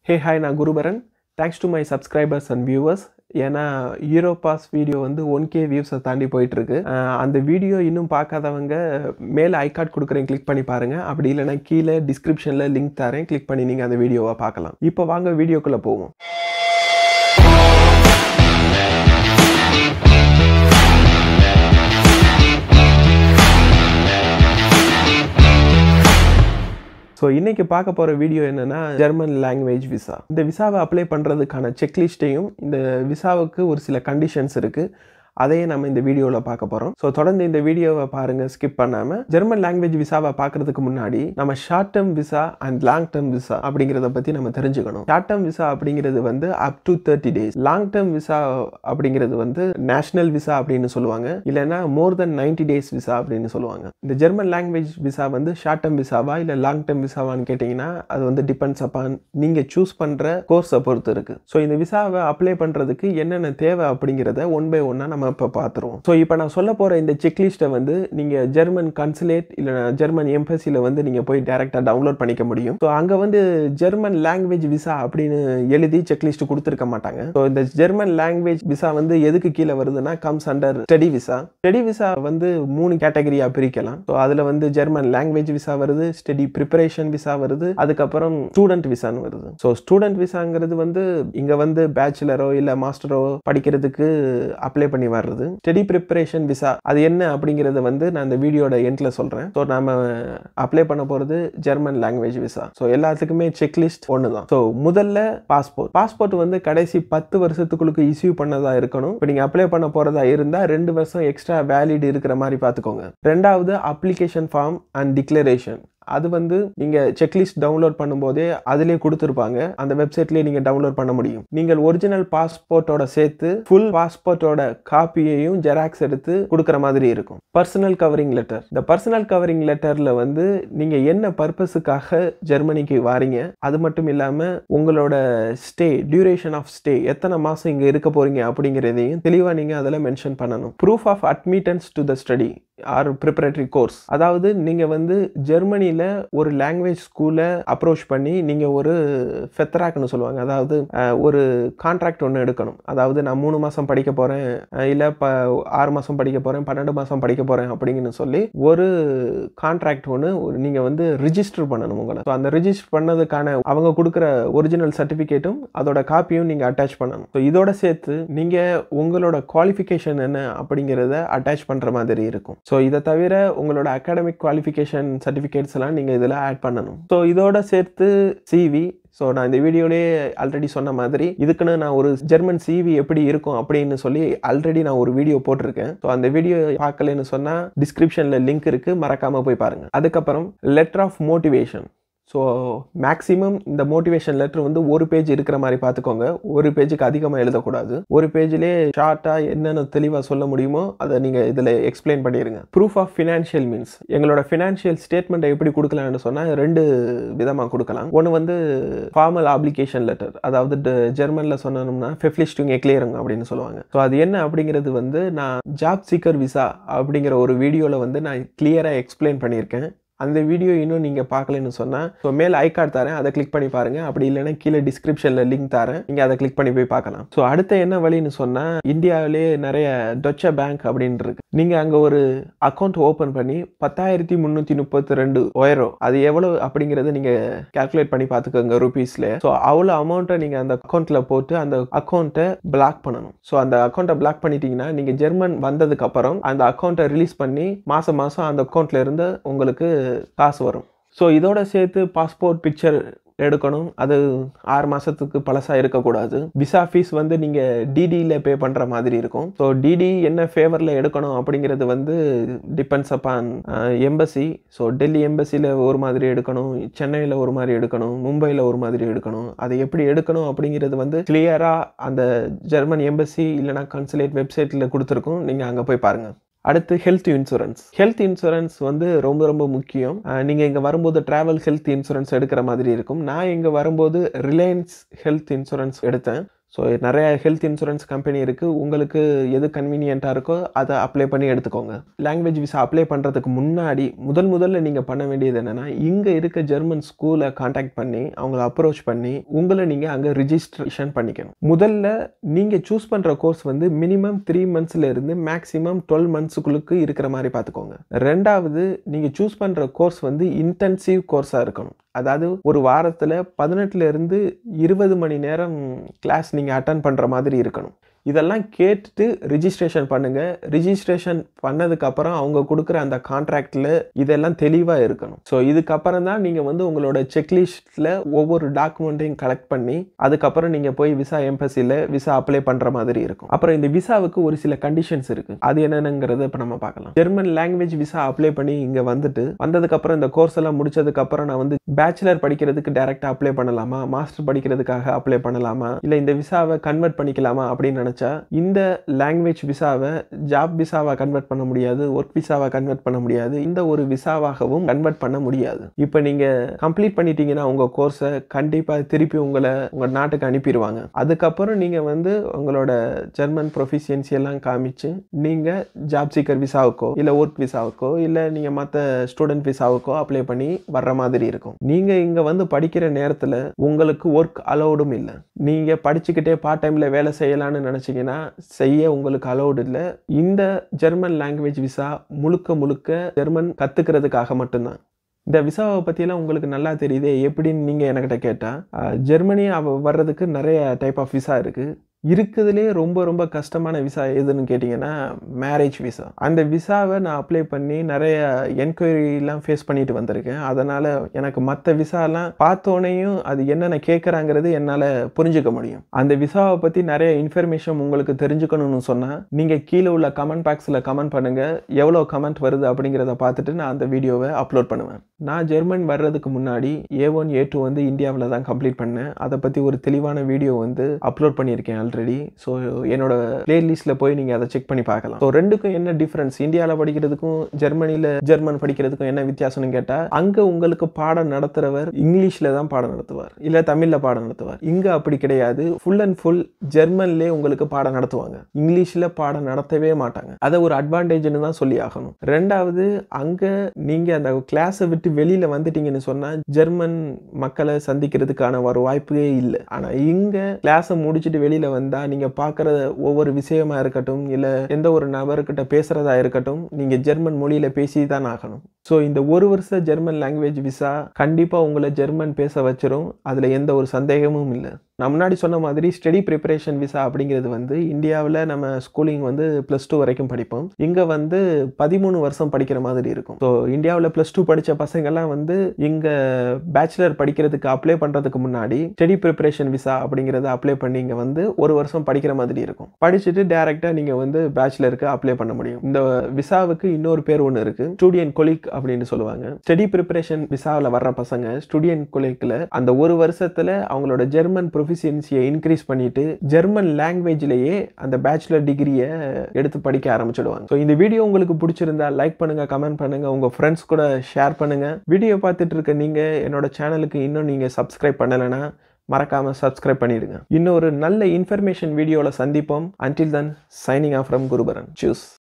ஹே hi நான் Guruparan thanks to my subscribers and viewers ஏன்னா Euro pass video வந்து one K வியூஸை தாண்டி போயிட்டுருக்கு அந்த வீடியோ இன்னும் பார்க்காதவங்க மேலே ஐகார்ட் கொடுக்குறேன் கிளிக் பண்ணி பாருங்கள் அப்படி இல்லைன்னா கீழே டிஸ்கிரிப்ஷனில் லிங்க் தரேன் கிளிக் பண்ணி நீங்கள் அந்த வீடியோவை பார்க்கலாம் இப்போ வாங்க வீடியோக்குள்ளே போவோம் ஸோ இன்னைக்கு பார்க்க போகிற வீடியோ என்னன்னா ஜெர்மன் லாங்குவேஜ் விசா இந்த விசாவை அப்ளை பண்ணுறதுக்கான செக்லிஸ்ட்டையும் இந்த விசாவுக்கு ஒரு சில கண்டிஷன்ஸ் இருக்குது அதையே நம்ம இந்த வீடியோவில் பார்க்க போகிறோம் ஸோ தொடர்ந்து இந்த வீடியோவை பாருங்கள் ஸ்கிப் பண்ணாமல் ஜெர்மன் லாங்குவேஜ் விசாவை பார்க்குறதுக்கு முன்னாடி நம்ம short term visa and long term visa அப்படிங்கிறத பற்றி நம்ம தெரிஞ்சுக்கணும் ஷார்ட் டேர்ம் விசா அப்படிங்கிறது வந்து up to thirty days long term visa அப்படிங்கிறது வந்து நேஷனல் விசா அப்படின்னு சொல்லுவாங்க இல்லைன்னா more than ninety days visa அப்படின்னு சொல்லுவாங்க இந்த ஜெர்மன் லாங்குவேஜ் விசா வந்து ஷார்ட் டேர்ம் விசாவா இல்லை லாங் டேர்ம் விசாவான்னு கேட்டிங்கன்னா அது வந்து டிபெண்ட்ஸ் அப்பான் நீங்கள் சூஸ் பண்ணுற கோர்ஸை பொறுத்து இருக்குது ஸோ இந்த விசாவை அப்ளை பண்ணுறதுக்கு என்னென்ன தேவை அப்படிங்கிறத ஒன் பை ஒன்னாக நம்ம இப்போ பார்த்துருவோம் ஸோ இப்போ நான் சொல்ல போகிற இந்த செக்லிஸ்ட்டை வந்து நீங்கள் ஜெர்மன் கன்சுலேட் இல்லை ஜெர்மன் எம்பசியில் வந்து நீங்கள் போய் டேரெக்டாக டவுன்லோட் பண்ணிக்க முடியும் ஸோ அங்கே வந்து ஜெர்மன் லாங்குவேஜ் விசா அப்படின்னு எழுதி செக்லிஸ்ட் கொடுத்துருக்க மாட்டாங்க ஸோ இந்த ஜெர்மன் லாங்குவேஜ் விசா வந்து எதுக்கு கீழே வருதுன்னா comes under study visa study visa வந்து மூணு கேட்டகரியாக பிரிக்கலாம் ஸோ அதில் வந்து ஜெர்மன் லாங்குவேஜ் விசா வருது ஸ்டடி ப்ரிப்பரேஷன் விசா வருது அதுக்கப்புறம் ஸ்டூடெண்ட் விசான்னு வருது ஸோ ஸ்டூடெண்ட் விசாங்கிறது வந்து இங்கே வந்து பேச்சுலரோ இல்லை மாஸ்டரோ படிக்கிறதுக்கு அப்ளை பண்ணி வர்றது ஸ்டடி ப்ரிப்பரேஷன் விசா அது என்ன அப்படிங்கிறத வந்து நான் இந்த வீடியோட எண்ட்ல சொல்கிறேன் ஸோ நம்ம அப்ளை பண்ண போகிறது ஜெர்மன் லாங்குவேஜ் விசா ஸோ எல்லாத்துக்குமே செக்லிஸ்ட் ஒன்று தான் ஸோ முதல்ல பாஸ்போர்ட் பாஸ்போர்ட் வந்து கடைசி பத்து வருஷத்துக்குள்ளுக்கு இஷ்யூ பண்ணதா இருக்கணும் இப்போ நீங்கள் அப்ளை பண்ண போகிறதா இருந்தால் ரெண்டு வருஷம் எக்ஸ்ட்ரா வேலிட் இருக்கிற மாதிரி பார்த்துக்கோங்க ரெண்டாவது அப்ளிகேஷன் ஃபார்ம் அண்ட் டிக்ளரேஷன் அது வந்து நீங்கள் செக்லிஸ்ட் டவுன்லோட் பண்ணும்போதே அதிலே கொடுத்துருப்பாங்க அந்த வெப்சைட்லேயே நீங்கள் டவுன்லோட் பண்ண முடியும் நீங்கள் ஒரிஜினல் பாஸ்போர்ட்டோட சேர்த்து ஃபுல் பாஸ்போர்ட்டோட காப்பியையும் ஜெராக்ஸ் எடுத்து கொடுக்குற மாதிரி இருக்கும் பர்சனல் கவரிங் லெட்டர் இந்த பர்சனல் கவரிங் லெட்டரில் வந்து நீங்கள் என்ன பர்பஸுக்காக ஜெர்மனிக்கு வாரீங்க அது மட்டும் இல்லாமல் உங்களோட ஸ்டே டியூரேஷன் ஆஃப் ஸ்டே எத்தனை மாதம் இங்கே இருக்க போகிறீங்க அப்படிங்கிறதையும் தெளிவாக நீங்கள் அதில் மென்ஷன் பண்ணணும் proof of admittance to the study or preparatory course அதாவது நீங்கள் வந்து ஜெர்மனியில் ஒரு லாங்குவேஜ் ஸ்கூலை அப்ரோச் பண்ணி நீங்கள் ஒரு ஃபெத்தராக்னு சொல்லுவாங்க அதாவது ஒரு கான்ட்ராக்ட் ஒன்று எடுக்கணும் அதாவது நான் மூணு மாதம் படிக்க போகிறேன் இல்லை ப ஆறு மாதம் படிக்க போகிறேன் பன்னெண்டு மாதம் படிக்க போகிறேன் அப்படின்னு சொல்லி ஒரு கான்ட்ராக்ட் ஒன்று நீங்கள் வந்து ரிஜிஸ்டர் பண்ணணும் உங்களை ஸோ அந்த ரிஜிஸ்டர் பண்ணதுக்கான அவங்க கொடுக்குற ஒரிஜினல் சர்டிஃபிகேட்டும் அதோட காப்பியும் நீங்கள் அட்டாச் பண்ணணும் ஸோ இதோட சேர்த்து நீங்கள் உங்களோட குவாலிஃபிகேஷன் என்ன அப்படிங்கிறத அட்டாச் பண்ணுற மாதிரி இருக்கும் ஸோ இதை தவிர உங்களோட அகாடமிக் குவாலிஃபிகேஷன் சர்டிஃபிகேட்ஸ் எல்லாம் நீங்கள் இதில் ஆட் பண்ணணும் ஸோ இதோட சேர்த்து சிவி ஸோ நான் இந்த வீடியோலேயே ஆல்ரெடி சொன்ன மாதிரி இதுக்குன்னு நான் ஒரு ஜெர்மன் சிவி எப்படி இருக்கும் அப்படின்னு சொல்லி ஆல்ரெடி நான் ஒரு வீடியோ போட்டிருக்கேன் ஸோ அந்த வீடியோ பார்க்கலன்னு சொன்னால் டிஸ்கிரிப்ஷனில் லிங்க் இருக்குது மறக்காமல் போய் பாருங்கள் அதுக்கப்புறம் letter of motivation so maximum இந்த மோட்டிவேஷன் லெட்டர் வந்து ஒரு பேஜ் இருக்கிற மாதிரி பார்த்துக்கோங்க ஒரு பேஜுக்கு அதிகமாக எழுதக்கூடாது ஒரு பேஜ்லேயே ஷார்ட்டாக என்னென்ன தெளிவாக சொல்ல முடியுமோ அதை நீங்கள் இதில் எக்ஸ்பிளைன் பண்ணிடுங்க ப்ரூஃப் ஆஃப் ஃபினான்ஷியல் மீன்ஸ் எங்களோட ஃபினான்ஷியல் ஸ்டேட்மெண்ட்டை எப்படி கொடுக்கலாம்னு சொன்னால் ரெண்டு விதமாக கொடுக்கலாம் ஒன்று வந்து ஃபார்மல் ஆப்ளிகேஷன் லெட்டர் அதாவது ஜெர்மனில் சொன்னோம்னா ஃபெஃப்லிஸ்டிங் எக்ளியருங்க அப்படின்னு சொல்லுவாங்க ஸோ அது என்ன அப்படிங்கிறது வந்து நான் ஜாப் சீக்கர் விசா அப்படிங்கிற ஒரு வீடியோவில் வந்து நான் கிளியராக எக்ஸ்பிளைன் பண்ணியிருக்கேன் அந்த வீடியோ இன்னும் நீங்கள் பார்க்கலன்னு சொன்னால் ஸோ மேலே ஐ கார்டு தரேன் அதை கிளிக் பண்ணி பாருங்கள் அப்படி இல்லைன்னா கீழே டிஸ்கிரிப்ஷனில் லிங்க் தரேன் நீங்கள் அதை கிளிக் பண்ணி போய் பார்க்கலாம் ஸோ அடுத்த என்ன வழின்னு சொன்னால் இந்தியாவிலே நிறைய டொச்ச பேங்க் அப்படின்னு இருக்கு நீங்கள் அங்கே ஒரு அக்கௌண்ட் ஓப்பன் பண்ணி பத்தாயிரத்தி முந்நூற்றி முப்பத்தி ரெண்டு ஒயரோ அது எவ்வளோ அப்படிங்கிறத நீங்கள் கேல்குலேட் பண்ணி பார்த்துக்கோங்க ருபீஸில் ஸோ அவ்வளோ அமௌண்ட்டை நீங்கள் அந்த அக்கௌண்ட்டில் போட்டு அந்த அக்கௌண்ட்டை பிளாக் பண்ணணும் ஸோ அந்த அக்கௌண்ட்டை பிளாக் பண்ணிட்டீங்கன்னா நீங்கள் ஜெர்மன் வந்ததுக்கு அப்புறம் அந்த அக்கௌண்ட்டை ரிலீஸ் பண்ணி மாதம் மாதம் அந்த அக்கௌண்ட்டில் இருந்து உங்களுக்கு காசு வரும் ஸோ இதோட சேர்த்து பாஸ்போர்ட் பிக்சர் எடுக்கணும் அது ஆறு மாதத்துக்கு பழசாக இருக்கக்கூடாது விசா ஃபீஸ் வந்து நீங்கள் டிடியில் பே பண்ணுற மாதிரி இருக்கும் ஸோ டிடி என்ன ஃபேவரில் எடுக்கணும் அப்படிங்கிறது வந்து depends upon embassy so Delhi எம்பசியில் ஒரு மாதிரி எடுக்கணும் சென்னையில் ஒரு மாதிரி எடுக்கணும் மும்பையில் ஒரு மாதிரி எடுக்கணும் அதை எப்படி எடுக்கணும் அப்படிங்கிறது வந்து கிளியராக அந்த ஜெர்மன் எம்பசி இல்லைனா கன்சுலேட் வெப்சைட்டில் கொடுத்துருக்கோம் நீங்கள் அங்கே போய் பாருங்கள் அடுத்து ஹெல்த் இன்சூரன்ஸ் ஹெல்த் இன்சூரன்ஸ் வந்து ரொம்ப ரொம்ப முக்கியம் நீங்கள் இங்கே வரும்போது ட்ராவல் ஹெல்த் இன்சூரன்ஸ் எடுக்கிற மாதிரி இருக்கும் நான் இங்கே வரும்போது ரிலையன்ஸ் ஹெல்த் இன்சூரன்ஸ் எடுத்தேன் ஸோ நிறைய ஹெல்த் இன்சூரன்ஸ் கம்பெனி இருக்குது உங்களுக்கு எது கன்வீனியண்ட்டாக இருக்கோ அதை அப்ளை பண்ணி எடுத்துக்கோங்க லாங்குவேஜ் விசா அப்ளை பண்ணுறதுக்கு முன்னாடி முதல் முதல்ல நீங்கள் பண்ண வேண்டியது என்னென்னா இங்கே இருக்க ஜெர்மன் ஸ்கூலை காண்டாக்ட் பண்ணி அவங்கள அப்ரோச் பண்ணி உங்களை நீங்கள் அங்கே ரிஜிஸ்ட்ரேஷன் பண்ணிக்கணும் முதல்ல நீங்கள் சூஸ் பண்ணுற கோர்ஸ் வந்து மினிமம் த்ரீ மந்த்ஸ்ல இருந்து மேக்ஸிமம் டுவெல் மந்த்ஸுக்குள்ளுக்கு இருக்கிற மாதிரி பார்த்துக்கோங்க ரெண்டாவது நீங்கள் சூஸ் பண்ணுற கோர்ஸ் வந்து இன்டென்சிவ் கோர்ஸாக இருக்கணும் அதாவது ஒரு வாரத்தில் பதினெட்டுல இருந்து இருபது மணி நேரம் கிளாஸ் நீங்கள் அட்டன் பண்ணுற மாதிரி இருக்கணும் இதெல்லாம் கேட்டுட்டு ரிஜிஸ்ட்ரேஷன் பண்ணுங்க ரிஜிஸ்ட்ரேஷன் பண்ணதுக்கப்புறம் அவங்க கொடுக்குற அந்த கான்ட்ராக்டில் இதெல்லாம் தெளிவாக இருக்கணும் ஸோ இதுக்கப்புறம் தான் நீங்கள் வந்து உங்களோட செக்லிஸ்ட்டில் ஒவ்வொரு டாக்குமெண்ட்டையும் கலெக்ட் பண்ணி அதுக்கப்புறம் நீங்கள் போய் விசா எம்பசியில் விசா அப்ளை பண்ணுற மாதிரி இருக்கும் அப்புறம் இந்த விசாவுக்கு ஒரு சில கண்டிஷன்ஸ் இருக்குது அது என்னென்னங்கிறத இப்போ நம்ம பார்க்கலாம் ஜெர்மன் லாங்குவேஜ் விசா அப்ளை பண்ணி இங்கே வந்துட்டு வந்ததுக்கப்புறம் இந்த கோர்ஸ் எல்லாம் முடிச்சதுக்கப்புறம் நான் வந்து பேச்சுலர் படிக்கிறதுக்கு டைரெக்டாக அப்ளை பண்ணலாமா மாஸ்டர் படிக்கிறதுக்காக அப்ளை பண்ணலாமா இல்லை இந்த விசாவை கன்வெர்ட் பண்ணிக்கலாமா அப்படின்னு நினச்சா இந்த லாங்குவேஜ் விசாவை ஜாப் விசாவா கன்வெர்ட் பண்ண முடியாது ஒர்க் விசாவா கன்வெர்ட் பண்ண முடியாது இந்த ஒரு விசாவாகவும் கன்வெர்ட் பண்ண முடியாது இப்போ நீங்கள் கம்ப்ளீட் பண்ணிட்டீங்கன்னா உங்கள் கோர்ஸை கண்டிப்பாக திருப்பி உங்களை உங்கள் நாட்டுக்கு அனுப்பிடுவாங்க அதுக்கப்புறம் நீங்கள் வந்து உங்களோட ஜெர்மன் ப்ரொஃபிஷியன்சி எல்லாம் காமிச்சு நீங்கள் ஜாப் சீக்கர் விசாவுக்கோ இல்லை ஒர்க் விசாவுக்கோ இல்லை நீங்கள் மற்ற ஸ்டூடெண்ட் விசாவுக்கோ அப்ளை பண்ணி வர்ற மாதிரி இருக்கும் நீங்கள் இங்கே வந்து படிக்கிற நேரத்தில் உங்களுக்கு ஒர்க் அலௌடும் இல்லை நீங்கள் படிச்சுக்கிட்டே பார்ட் டைமில் வேலை செய்யலாம்னு நினச்சிங்கன்னா செய்ய உங்களுக்கு அலௌடு இல்லை இந்த ஜெர்மன் லாங்குவேஜ் விசா முழுக்க முழுக்க ஜெர்மன் கற்றுக்கிறதுக்காக மட்டும்தான் இந்த விசாவை பற்றியெல்லாம் உங்களுக்கு நல்லா தெரியுதே எப்படின்னு நீங்கள் என்கிட்ட கேட்டால் ஜெர்மனி அவ வர்றதுக்கு நிறைய டைப் ஆஃப் விசா இருக்குது இருக்குதுலே ரொம்ப ரொம்ப கஷ்டமான விசா எதுன்னு கேட்டிங்கன்னா மேரேஜ் விசா அந்த விசாவை நான் அப்ளை பண்ணி நிறைய என்கொயரிலாம் ஃபேஸ் பண்ணிட்டு வந்திருக்கேன் அதனால் எனக்கு மற்ற விசாலாம் பார்த்தோன்னேயும் அது என்னென்ன கேட்குறாங்கிறது என்னால் புரிஞ்சுக்க முடியும் அந்த விசாவை பற்றி நிறைய இன்ஃபர்மேஷன் உங்களுக்கு தெரிஞ்சுக்கணும்னு சொன்னால் நீங்கள் கீழே உள்ள கமெண்ட் பாக்ஸில் கமெண்ட் பண்ணுங்கள் எவ்வளோ கமெண்ட் வருது அப்படிங்கிறத பார்த்துட்டு நான் அந்த வீடியோவை அப்லோட் பண்ணுவேன் நான் ஜெர்மன் வர்றதுக்கு முன்னாடி ஏ ஒன் ஏ டூ வந்து இந்தியாவில் தான் கம்ப்ளீட் பண்ணேன் அதை பற்றி ஒரு தெளிவான வீடியோ வந்து அப்லோட் பண்ணியிருக்கேன் ஆல்ரெடி ஸோ என்னோட பிளேலிஸ்ட்டில் போய் நீங்கள் அதை செக் பண்ணி பார்க்கலாம் ஸோ ரெண்டுக்கும் என்ன டிஃப்ரென்ஸ் இந்தியாவில் படிக்கிறதுக்கும் ஜெர்மனியில் ஜெர்மன் படிக்கிறதுக்கும் என்ன வித்தியாசம்னு கேட்டால் அங்கே உங்களுக்கு பாடம் நடத்துகிறவர் இங்கிலீஷில் தான் பாடம் நடத்துவார் இல்லை தமிழில் பாடம் நடத்துவார் இங்கே அப்படி கிடையாது ஃபுல் அண்ட் ஃபுல் ஜெர்மன்லேயே உங்களுக்கு பாடம் நடத்துவாங்க இங்கிலீஷில் பாடம் நடத்தவே மாட்டாங்க அதை ஒரு அட்வான்டேஜ்னு தான் சொல்லி ஆகணும் ரெண்டாவது அங்கே நீங்கள் அந்த கிளாஸை விட்டு வெளியில் வந்துட்டீங்கன்னு சொன்னால் ஜெர்மன் மக்களை சந்திக்கிறதுக்கான ஒரு வாய்ப்பே இல்லை ஆனால் இங்கே கிளாஸை முடிச்சுட்டு வெளியில் வந்தால் நீங்கள் பார்க்குற ஒவ்வொரு விஷயமா இருக்கட்டும் இல்லை எந்த ஒரு நபர்கிட்ட பேசுகிறதா இருக்கட்டும் நீங்கள் ஜெர்மன் மொழியில் பேசி தான் ஆகணும் ஸோ இந்த ஒரு வருஷ ஜெர்மன் லாங்குவேஜ் விசா கண்டிப்பாக உங்களை ஜெர்மன் பேச வச்சிரும் அதில் எந்த ஒரு சந்தேகமும் இல்லை நான் முன்னாடி சொன்ன மாதிரி ஸ்டடி ப்ரிப்பரேஷன் விசா அப்படிங்கிறது வந்து இந்தியாவில் நம்ம ஸ்கூலிங் வந்து ப்ளஸ் டூ வரைக்கும் படிப்போம் இங்கே வந்து பதிமூணு வருஷம் படிக்கிற மாதிரி இருக்கும் ஸோ இந்தியாவில் ப்ளஸ் டூ படித்த பசங்கள்லாம் வந்து இங்கே பேச்சுலர் படிக்கிறதுக்கு அப்ளை பண்ணுறதுக்கு முன்னாடி ஸ்டடி ப்ரிப்பரேஷன் விசா அப்படிங்கிறத அப்ளை பண்ணி இங்கே வந்து ஒரு வருஷம் படிக்கிற மாதிரி இருக்கும் படிச்சுட்டு டேரெக்டாக நீங்கள் வந்து பேச்சுலருக்கு அப்ளை பண்ண முடியும் இந்த விசாவுக்கு இன்னொரு பேர் ஒன்று இருக்குது ஸ்டூடியன் கொலிக் அப்படின்னு சொல்லுவாங்க ஸ்டடி ப்ரிப்பரேஷன் விசாவில் வர்ற பசங்க ஸ்டூடியன் கொலிக்கில் அந்த ஒரு வருஷத்தில் அவங்களோட ஜெர்மன் ப்ரொஃபிஷியன்சியை இன்க்ரீஸ் பண்ணிட்டு ஜெர்மன் லாங்குவேஜ்லேயே அந்த பேச்சுலர் டிகிரியை எடுத்து படிக்க ஆரம்பிச்சிடுவாங்க ஸோ இந்த வீடியோ உங்களுக்கு பிடிச்சிருந்தா லைக் பண்ணுங்க கமெண்ட் பண்ணுங்க உங்க ஃப்ரெண்ட்ஸ் கூட ஷேர் பண்ணுங்க வீடியோ பார்த்துட்டு இருக்க நீங்க என்னோட சேனலுக்கு இன்னும் நீங்க சப்ஸ்கிரைப் பண்ணலைன்னா மறக்காம சப்ஸ்கிரைப் பண்ணிடுங்க இன்னொரு நல்ல இன்ஃபர்மேஷன் வீடியோவில் சந்திப்போம் until then signing off from Guruparan choose